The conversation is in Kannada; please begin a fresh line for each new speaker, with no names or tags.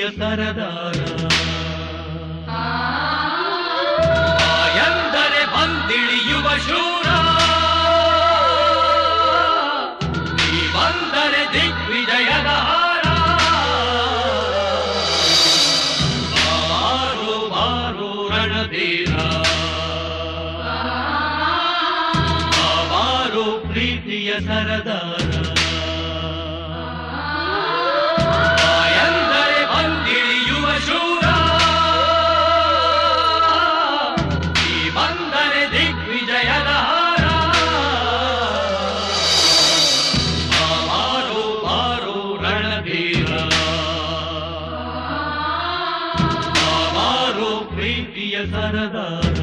ಪ್ರೀತಿಯ ಸರದಾರ ಎಂದರೆ ಬಂದಿಳಿಯುವ ಶೂರ ನೀ ಬಂದರೆ ದಿಗ್ವಿಜಯದ ಹಾರ ಬಾರು ಬಾರು ರಣಧೀರ ಬಾರು ಪ್ರೀತಿಯ ಸರದಾರ ಎಂದರೆ ಬಂದಿಳಿಯುವ ಶೂರ ಈ ಬಂದರೆ ದಿಗ್ವಿಜಯದ ಹಾರ ಬಾರು ಬಾರು ರಣಧೀರ ಬಾರು ಪ್ರೀತಿಯ ಸರದಾರ